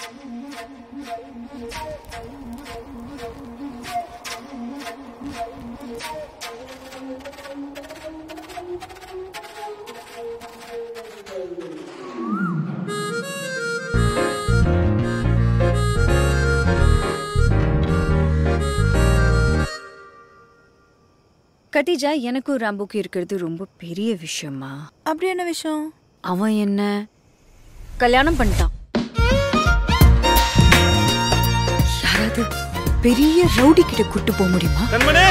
கட்டிஜா எனக்கும் ராம்புக்கு இருக்கிறது ரொம்ப பெரிய விஷயமா அப்படி என்ன விஷயம் அவன் என்ன கல்யாணம் பண்ணிட்டான் யாராவது பெரிய ரவுடி கிட்ட கூட்டு போக முடியுமா கண்மணி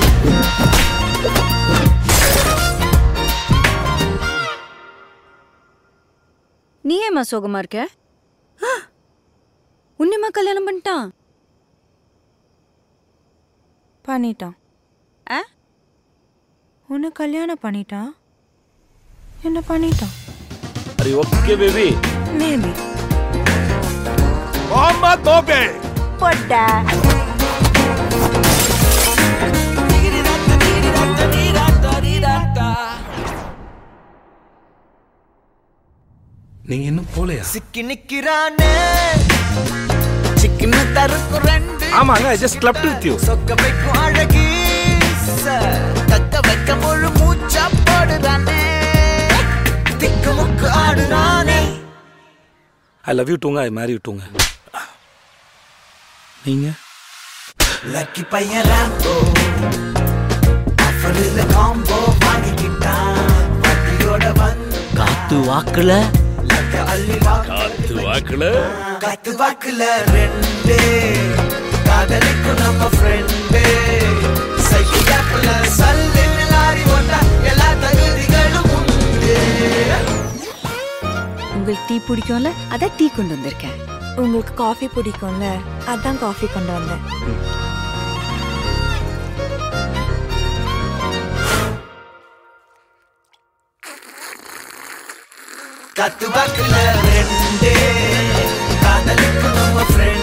நீ ஏமா சோகமா இருக்க ஆ! உன்னையுமா கல்யாணம் பண்ணிட்டான் பண்ணிட்டான் ஆ? உன்னை கல்யாணம் பண்ணிட்டான் என்ன பண்ணிட்டான் अरे ओके बेबी மேபி मोहम्मद मोके போட்டா நீங்க இன்னும் போலையா சிக்கி நிக்கிறானே சிக்கன தருக்கு ரெண்டு ஆமாங்க I just clubbed with you சொக்க வைக்கும் அழகி தக்க வைக்க முழு மூச்சா போடுறானே திக்கு முக்கு ஆடுறானே ஐ லவ் யூ டூங்க ஐ மேரி யூ டூங்க நீங்க லக்கி பையன் ராம்போ ஆஃபரில் காம்போ வாங்கிக்கிட்டான் வட்டியோட வந்து காத்து வாக்குல லக்க அள்ளி வாக்கு வாக்குல காத்து வாக்குல ரெண்டு காதலிக்கும் நம்ம ஃப்ரெண்டு சைக்கிள் கேப்ல சல்லுன்னு லாரி ஓட்டா எல்லா தகுதிகளும் உண்டு உங்களுக்கு டீ பிடிக்கும்ல அதான் டீ கொண்டு வந்திருக்கேன் உங்களுக்கு காஃபி பிடிக்கும்ல அதான் காஃபி கொண்டு வந்தேன் காத்து வாக்குல ரெண்டு காதலிக்கும் நம்ம ஃப்ரெண்டு